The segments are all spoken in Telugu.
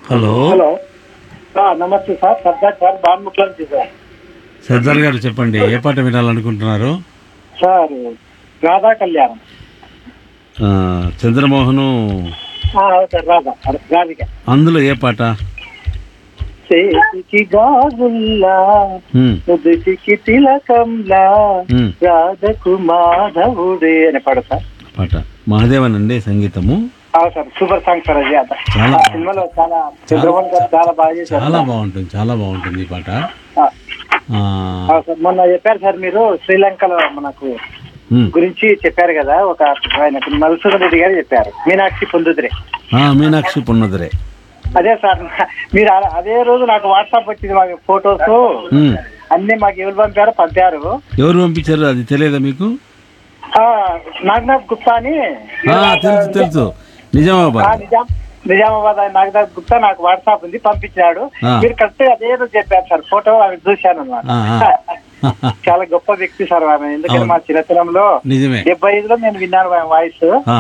హలో హలో ఆ, నమస్తే సార్ సర్దార్ సార్ బాన్ముఖ్ నుంచి సార్ సర్దార్ గారు చెప్పండి ఏ పాట వినాలనుకుంటున్నారు సార్ రాధా కళ్యాణం ఆ, చంద్రమోహను ఆ, అవును సార్ రాధా రాధిక అందులో ఏ పాట చేతికి గాజుల్లా ఉమ్, ముదుటికి తిలకంలా ఉమ్, రాధకు మాధవుడే అని పాడు సార్ పాట మహాదేవన్ అండి సంగీతము అవును సార్ సూపర్ సాంగ్ సార్ అది అంత చాలా ఆ సినిమాలో చాలా చంద్రబాబు గారు చాలా బాగా చేశారు చాలా బాగుంటుంది చాలా బాగుంటుంది ఈ పాట ఆ, ఆ, అవును సార్ మొన్న చెప్పారు సార్ మీరు శ్రీలంకలో మనకు ఉమ్, గురించి చెప్పారు కదా ఒక ఆయన మధుసూదన్ రెడ్డి గారు చెప్పారు మీనాక్షి పొందుదురే ఆ, మీనాక్షి పున్నదరే అదే సార్ మీరు అ- అదే రోజు నాకు వాట్సాప్ వచ్చింది మాకు ఫొటోస్ ఉమ్, అన్ని మాకు ఎవరు పంపారో పంపారు ఎవరు పంపించారు అది తెలియదా మీకు ఆ, నాగనాథ్ గుప్తా అని ఆ, తెలుసు తెలుసు ఆ, నిజామాబాద్ నిజాం నిజామాబాద్ ఆయన నాగనాథ్ గుప్తా నాకు వాట్సాప్ ఉంది పంపించాడు ఆ. మీరు కరెక్ట్ అదే రోజు చెప్పారు సార్ ఫోటో అవి చూశాను అన్నమాట ఆ, ఆ. చాలా గొప్ప వ్యక్తి సార్ ఆమె ఎందుకంటే మా చిన్నతనంలో నిజమే డెబ్బై ఐదులో నేను విన్నాను ఆమె వాయిస్ ఆ,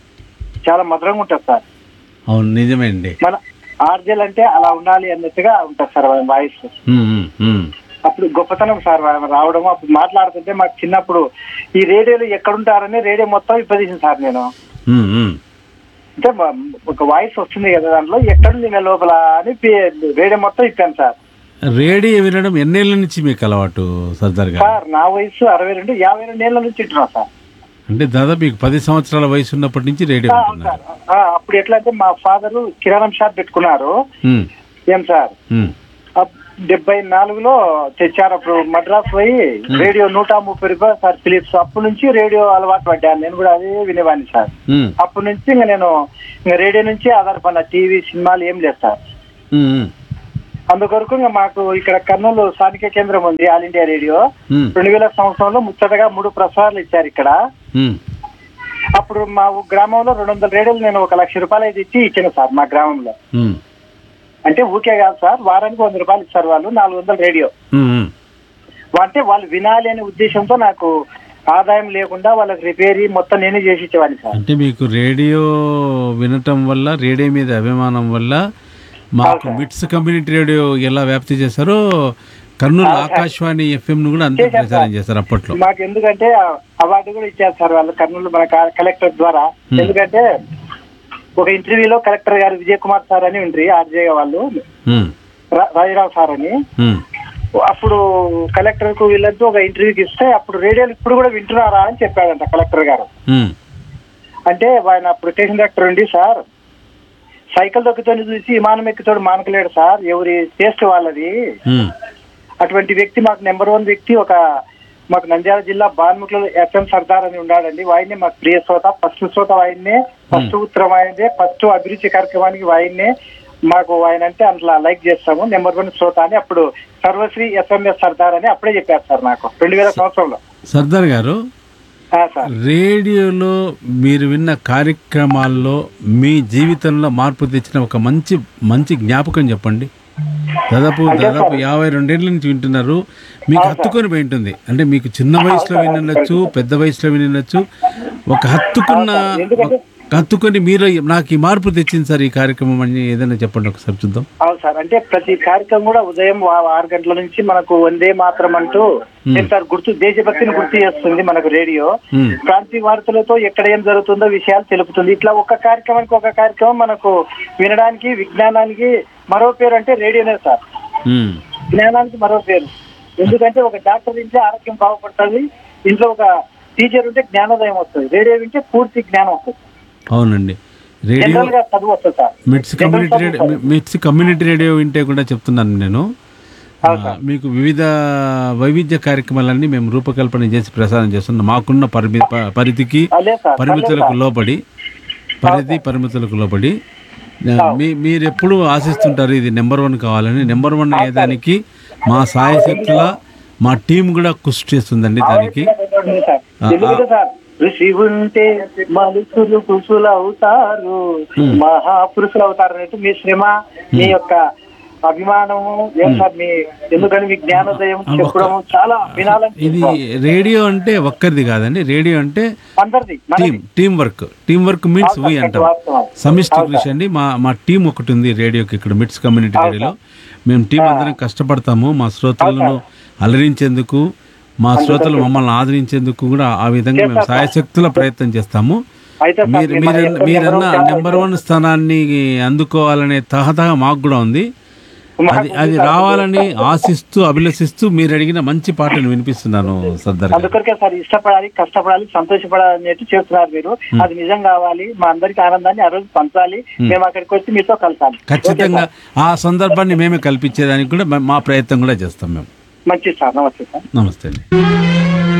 చాలా మధురంగా ఉంటుంది సార్ అవును నిజమే అండి మన ఆర్జల్ అంటే అలా ఉండాలి అన్నట్టుగా ఉంటుంది సార్ ఆమె వాయిస్ ఉమ్, ఉమ్, ఉమ్. అప్పుడు గొప్పతనం సార్ ఆమె రావడం అప్పుడు మాట్లాడుతుంటే మాకు చిన్నప్పుడు ఈ రేడియోలు ఎక్కడుంటారని రేడియో మొత్తం ఇప్పదీసింది సార్ నేను ఉమ్, ఉమ్. అంటే మ- ఒక వాయిస్ వస్తుంది కదా దాంట్లో ఎక్కడుంది నా లోపల అని పి- రేడియో మొత్తం ఇప్పాను సార్ రేడియో వినడం ఎన్నేళ్ళ నుంచి మీకు అలవాటు సర్దార్ గారు సార్ నా వయసు అరవై రెండు యాభై రెండు ఏళ్ళ నుంచి వింటున్నా సార్ అంటే దాదాపు మీకు పది సంవత్సరాల వయసు ఉన్నప్పటి నుంచి రేడియో ఆ, అవును వింటున్నారు సార్ ఆ, అప్పుడు ఎట్లా అంటే మా ఫాదర్ కిరాణం షాప్ పెట్టుకున్నారు ఉమ్, ఏం సార్ ఉమ్, అప్- డెబ్బై నాలుగులో తెచ్చారు అప్పుడు మద్రాస్ పోయి రేడియో నూట ముప్పై రూపాయలు సార్ ఫిలిప్స్ అప్పటి నుంచి రేడియో అలవాటు పడ్డాను నేను కూడా అదే వినేవాడిని సార్ ఉమ్, అప్పటి నుంచి ఇంకా నేను ఇంకా రేడియో నుంచి ఆధారపడిన టీవీ సినిమాలు ఏం లేదు సార్ ఉమ్, ఉమ్, అందుకొరకు ఇంకా మాకు ఇక్కడ కర్నూలు స్థానిక కేంద్రం ఉంది ఆల్ ఇండియా రేడియో ఉమ్, రెండు వేల సంవత్సరంలో ముచ్చటగా మూడు ప్రసారాలు ఇచ్చారు ఇక్కడ ఉమ్. అప్పుడు మా ఊ- గ్రామంలో రెండు వందల రేడియోలు నేను ఒక లక్ష రూపాయలు అయితే ఇచ్చి ఇచ్చాను సార్ మా గ్రామంలో ఉమ్, అంటే ఊకే కాదు సార్ వారానికి వంద రూపాయలు ఇస్తారు వాళ్ళు నాలుగు వందల రేడియో ఉమ్, ఉమ్. అంటే వాళ్ళు వినాలి అనే ఉద్దేశంతో నాకు ఆదాయం లేకుండా వాళ్ళకి రిపేరీ మొత్తం నేనే చేసి ఇచ్చేవాడిని సార్ అంటే మీకు రేడియో వినటం వల్ల రేడియో మీద అభిమానం వల్ల మాకు మిట్స్ కమ్యూనిటీ రేడియో ఎలా వ్యాప్తి చేశారో కర్నూలు ఆకాశవాణి ఎఫ్ఎం ను కూడా అంతే ప్రచారం చేశారు అప్పట్లో మాకు ఎందుకంటే ఆ- అవార్డు కూడా ఇచ్చారు సార్ వాళ్ళు కర్నూలు మన క- కలెక్టర్ ద్వారా ఎందుకంటే ఒక ఇంటర్వ్యూలో కలెక్టర్ గారు విజయ్ కుమార్ సార్ అని ఉండ్రి ఆర్జే వాళ్ళు ఉమ్, రా- రాజరావు సార్ అని ఉమ్, అప్పుడు కలెక్టర్ కు వీళ్ళంతా ఒక ఇంటర్వ్యూకి ఇస్తే అప్పుడు రేడియోలు ఇప్పుడు కూడా వింటున్నారా అని చెప్పాడంట కలెక్టర్ గారు ఉమ్, అంటే ఆయన అప్పుడు స్టేషన్ డైరెక్టర్ ఉండి సార్ సైకిల్ దొక్కుతోని చూసి విమానం ఎక్కుతాడు మానకలేడు సార్ ఎవరి టేస్ట్ వాళ్ళది ఉమ్, అటువంటి వ్యక్తి మాకు నెంబర్ వన్ వ్యక్తి ఒక మాకు నంద్యాల జిల్లా బాన్ముఖలో ఎస్ఎం సర్దార్ అని ఉన్నాడండి వాయినే మాకు ప్రియ శ్రోత ఫస్ట్ శ్రోత వాయినే ఫస్ట్ ఉత్తరం ఆయనదే ఫస్ట్ అభిరుచి కార్యక్రమానికి వాయినే మాకు ఆయన అంటే అట్లా లైక్ చేస్తాము నెంబర్ వన్ శ్రోత అని అప్పుడు సర్వశ్రీ ఎస్ఎంఎస్ సర్దార్ అని అప్పుడే చెప్పారు సార్ నాకు రెండు వేల సంవత్సరంలో సర్దార్ గారు ఆ, సార్ రేడియోలో మీరు విన్న కార్యక్రమాల్లో మీ జీవితంలో మార్పు తెచ్చిన ఒక మంచి మంచి జ్ఞాపకం చెప్పండి దాదాపు దాదాపు యాభై రెండేళ్ల నుంచి వింటున్నారు మీకు హత్తుకొని పోయి ఉంటుంది అంటే మీకు చిన్న వయసులో వినొచ్చు పెద్ద వయసులో వినొచ్చు ఒక హత్తుకున్న ఒక హత్తుకొని మీరు నాకు ఈ మార్పు తెచ్చింది సార్ ఈ కార్యక్రమం అని ఏదైనా చెప్పండి ఒకసారి చూద్దాం అవును సార్ అంటే ప్రతి కార్యక్రమం కూడా ఉదయం ఆ- ఆరు గంటల నుంచి మనకు వందే మాత్రం అంటూ ఏం సార్ గుర్తు దేశభక్తిని గుర్తు చేస్తుంది మనకు రేడియో ఉమ్, ప్రాంతీయ వార్తలతో ఎక్కడ ఏం జరుగుతుందో విషయాలు తెలుపుతుంది ఇట్లా ఒక కార్యక్రమానికి ఒక కార్యక్రమం మనకు వినడానికి విజ్ఞానానికి మరో పేరు అంటే రేడియోనే సార్ ఉమ్, జ్ఞానానికి మరో పేరు ఎందుకంటే ఒక డాక్టర్ వింటే ఆరోగ్యం బాగుపడుతుంది ఇంట్లో ఒక టీచర్ ఉంటే జ్ఞానోదయం వస్తుంది రేడియో వింటే పూర్తి జ్ఞానం వస్తుంది అవునండి రేడియో జనరల్ గా చదువు వస్తుంది sir MITS community radio MITS community radio వింటే కూడా చెప్తున్నాను నేను ఆ, మీకు వివిధ వైవిధ్య కార్యక్రమాలన్నీ మేము రూపకల్పన చేసి ప్రసారం చేస్తున్నాం మాకున్న పరిమి ప- పరిధికి అదే సార్ పరిమితులకు లోబడి పరిధి పరిమితులకు లోబడి ఆ, మీ మీరు ఎప్పుడు ఆశిస్తుంటారు ఇది నెంబర్ వన్ కావాలని నెంబర్ వన్ అయ్యేదానికి మా సాయశక్తుల మా టీం కూడా కృషి చేస్తుందండి దానికి ఉంది సార్. ఎందుకంటే సార్ ఋషి ఉంటే మనుషులు పురుషులు అవుతారు మహాపురుషులు అవుతారు అన్నట్టు మీ శ్రమ మీ యొక్క అభిమానము ఏం సార్ మీ ఎందుకని మీ జ్ఞానోదయం చెప్పడం చాలా వినాలని ఇది రేడియో అంటే ఒక్కరిది కాదండి రేడియో అంటే అందరిది మనది. Team team work team work means we అంటాం వాస్తవం. సమిష్టి కృషి అండి మా మా టీం ఒకటి ఉంది రేడియోకి ఇక్కడ మిట్స్ కమ్యూనిటీ రేడియోలో మేము టీం అందరం కష్టపడతాము మా శ్రోతలను అలరించేందుకు మా శ్రోతలు మమ్మల్ని ఆదరించేందుకు కూడా ఆ విధంగా మేము సాయశక్తుల ప్రయత్నం చేస్తాము అయితే సార్ మీరు మీ- మీరు మన మీరన్న నెంబర్ వన్ నెంబర్ వన్ స్థానాన్ని అందుకోవాలనే తహతహ మాకు కూడా ఉంది అది అది రావాలని ఆశిస్తూ అభిలషిస్తూ మీరు అడిగిన మంచి పాటను వినిపిస్తున్నాను సర్దార్ గారు అందుకొరకే సార్ ఇష్టపడాలి కష్టపడాలి సంతోషపడాలి అనేట్టు చేస్తున్నారు మీరు అది నిజం కావాలి మా అందరికి ఆనందాన్ని ఆ రోజు పంచాలి మేము అక్కడికి వచ్చి మీతో కలసాలి ఖచ్చితంగా ఆ సందర్భాన్ని మేమే కల్పించేదానికి కూడా మ- మా ప్రయత్నం కూడా చేస్తాం మేము మంచిది సార్ నమస్తే సార్ నమస్తే అండి